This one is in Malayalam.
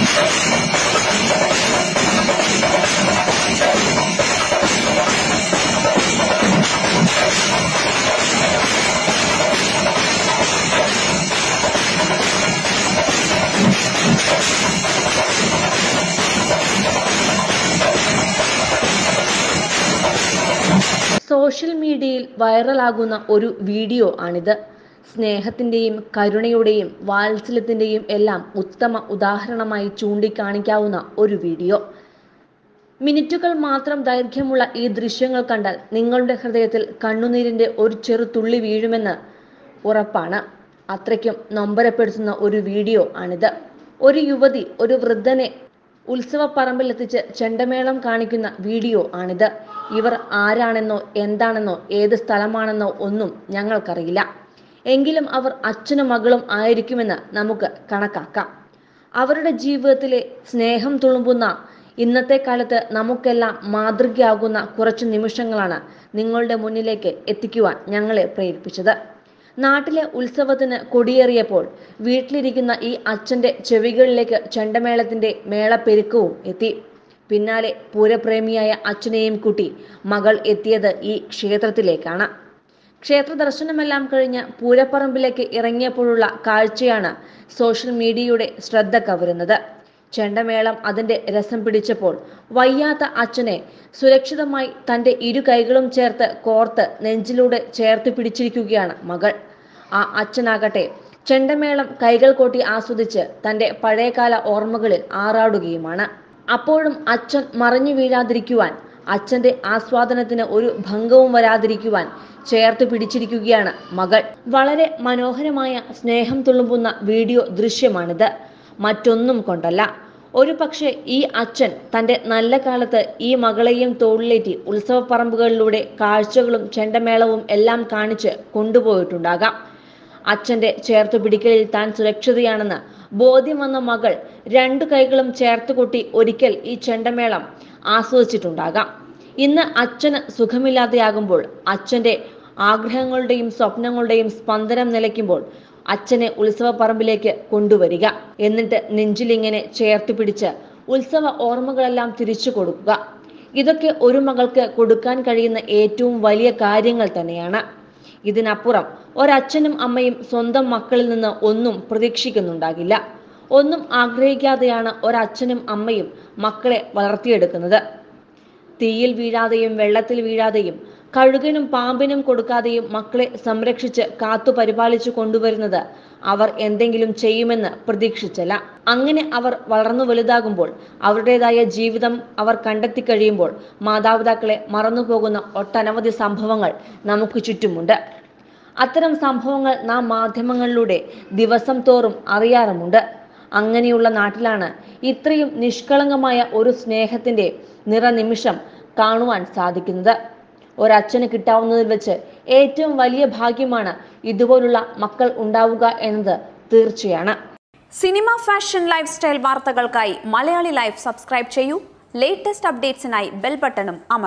സോഷ്യൽ മീഡിയയിൽ വൈറലാകുന്ന ഒരു വീഡിയോ ആണിത് സ്നേഹത്തിന്റെയും കരുണയുടെയും വാത്സല്യത്തിന്റെയും എല്ലാം ഉത്തമ ഉദാഹരണമായി ചൂണ്ടിക്കാണിക്കാവുന്ന ഒരു വീഡിയോ മിനിറ്റുകൾ മാത്രം ദൈർഘ്യമുള്ള ഈ ദൃശ്യങ്ങൾ കണ്ടാൽ നിങ്ങളുടെ ഹൃദയത്തിൽ കണ്ണുനീരിന്റെ ഒരു ചെറു തുള്ളി വീഴുമെന്ന് ഉറപ്പാണ് അത്രയ്ക്കും നൊമ്പരപ്പെടുത്തുന്ന ഒരു വീഡിയോ ആണിത് ഒരു യുവതി ഒരു വൃദ്ധനെ ഉത്സവപ്പറമ്പിലെത്തിച്ച് ചെണ്ടമേളം കാണിക്കുന്ന വീഡിയോ ആണിത് ഇവർ ആരാണെന്നോ എന്താണെന്നോ ഏത് സ്ഥലമാണെന്നോ ഒന്നും ഞങ്ങൾക്കറിയില്ല എങ്കിലും അവർ അച്ഛനും മകളും ആയിരിക്കുമെന്ന് നമുക്ക് കണക്കാക്കാം അവരുടെ ജീവിതത്തിലെ സ്നേഹം തുളുമ്പുന്ന ഇന്നത്തെ കാലത്ത് നമുക്കെല്ലാം മാതൃകയാകുന്ന കുറച്ച് നിമിഷങ്ങളാണ് നിങ്ങളുടെ മുന്നിലേക്ക് എത്തിക്കുവാൻ ഞങ്ങളെ പ്രേരിപ്പിച്ചത് നാട്ടിലെ ഉത്സവത്തിന് കൊടിയേറിയപ്പോൾ വീട്ടിലിരിക്കുന്ന ഈ അച്ഛന്റെ ചെവികളിലേക്ക് ചെണ്ടമേളത്തിന്റെ മേളപ്പെരുക്കവും എത്തി പിന്നാലെ പൂരപ്രേമിയായ അച്ഛനെയും കൂട്ടി മകൾ എത്തിയത് ഈ ക്ഷേത്രത്തിലേക്കാണ് ക്ഷേത്ര ദർശനമെല്ലാം കഴിഞ്ഞ് പൂരപ്പറമ്പിലേക്ക് ഇറങ്ങിയപ്പോഴുള്ള കാഴ്ചയാണ് സോഷ്യൽ മീഡിയയുടെ ശ്രദ്ധ കവരുന്നത് ചെണ്ടമേളം അതിന്റെ രസം പിടിച്ചപ്പോൾ വയ്യാത്ത അച്ഛനെ സുരക്ഷിതമായി തന്റെ ഇരു കൈകളും ചേർത്ത് കോർത്ത് നെഞ്ചിലൂടെ ചേർത്ത് പിടിച്ചിരിക്കുകയാണ് മകൾ ആ അച്ഛനാകട്ടെ ചെണ്ടമേളം കൈകൾ കൊട്ടി ആസ്വദിച്ച് തന്റെ പഴയകാല ഓർമ്മകളിൽ ആറാടുകയുമാണ് അപ്പോഴും അച്ഛൻ മറിഞ്ഞു വീഴാതിരിക്കുവാൻ അച്ഛന്റെ ആസ്വാദനത്തിന് ഒരു ഭംഗവും വരാതിരിക്കുവാൻ ചേർത്ത് പിടിച്ചിരിക്കുകയാണ് മകൾ വളരെ മനോഹരമായ സ്നേഹം തുളുമ്പുന്ന വീഡിയോ ദൃശ്യമാണിത് മറ്റൊന്നും കൊണ്ടല്ല ഒരു പക്ഷേ ഈ അച്ഛൻ തന്റെ നല്ല കാലത്ത് ഈ മകളെയും തോളിലേറ്റി ഉത്സവപ്പറമ്പുകളിലൂടെ കാഴ്ചകളും ചെണ്ടമേളവും എല്ലാം കാണിച്ച് കൊണ്ടുപോയിട്ടുണ്ടാകാം അച്ഛന്റെ ചേർത്ത് പിടിക്കലിൽ താൻ സുരക്ഷിതയാണെന്ന് ബോധ്യം വന്ന മകൾ രണ്ടു കൈകളും ചേർത്ത് കൊട്ടി ഒരിക്കൽ ഈ ചെണ്ടമേളം ആസ്വദിച്ചിട്ടുണ്ടാകാം ഇന്ന് അച്ഛന് സുഖമില്ലാതെയാകുമ്പോൾ അച്ഛന്റെ ആഗ്രഹങ്ങളുടെയും സ്വപ്നങ്ങളുടെയും സ്പന്ദനം നിലയ്ക്കുമ്പോൾ അച്ഛനെ ഉത്സവപ്പറമ്പിലേക്ക് കൊണ്ടുവരിക എന്നിട്ട് നെഞ്ചിലിങ്ങനെ ചേർത്ത് പിടിച്ച് ഉത്സവ ഓർമ്മകളെല്ലാം തിരിച്ചു കൊടുക്കുക ഇതൊക്കെ ഒരു മകൾക്ക് കൊടുക്കാൻ കഴിയുന്ന ഏറ്റവും വലിയ കാര്യങ്ങൾ തന്നെയാണ് ഇതിനപ്പുറം ഒരച്ഛനും അമ്മയും സ്വന്തം മക്കളിൽ നിന്ന് ഒന്നും പ്രതീക്ഷിക്കുന്നുണ്ടാകില്ല ഒന്നും ആഗ്രഹിക്കാതെയാണ് ഒരച്ഛനും അമ്മയും മക്കളെ വളർത്തിയെടുക്കുന്നത് തീയിൽ വീഴാതെയും വെള്ളത്തിൽ വീഴാതെയും കഴുകനും പാമ്പിനും കൊടുക്കാതെയും മക്കളെ സംരക്ഷിച്ച് കാത്തു പരിപാലിച്ചു കൊണ്ടുവരുന്നത് അവർ എന്തെങ്കിലും ചെയ്യുമെന്ന് പ്രതീക്ഷിച്ചല്ല അങ്ങനെ അവർ വളർന്നു വലുതാകുമ്പോൾ അവരുടേതായ ജീവിതം അവർ കണ്ടെത്തി കഴിയുമ്പോൾ മാതാപിതാക്കളെ മറന്നുപോകുന്ന ഒട്ടനവധി സംഭവങ്ങൾ നമുക്ക് ചുറ്റുമുണ്ട് അത്തരം സംഭവങ്ങൾ നാം മാധ്യമങ്ങളിലൂടെ ദിവസം തോറും അറിയാറുമുണ്ട് അങ്ങനെയുള്ള നാട്ടിലാണ് ഇത്രയും നിഷ്കളങ്കമായ ഒരു സ്നേഹത്തിന്റെ നിറനിമിഷം കാണുവാൻ സാധിക്കുന്നത് ഒരച്ഛന് കിട്ടാവുന്നതിൽ വെച്ച് ഏറ്റവും വലിയ ഭാഗ്യമാണ് ഇതുപോലുള്ള മക്കൾ ഉണ്ടാവുക എന്നത് തീർച്ചയാണ് സിനിമ ഫാഷൻ ലൈഫ് സ്റ്റൈൽ വാർത്തകൾക്കായി മലയാളി ലൈഫ് സബ്സ്ക്രൈബ് ചെയ്യൂ ലേറ്റസ്റ്റ് അപ്ഡേറ്റ്സിനായി ബെൽ ബട്ടണും അമർ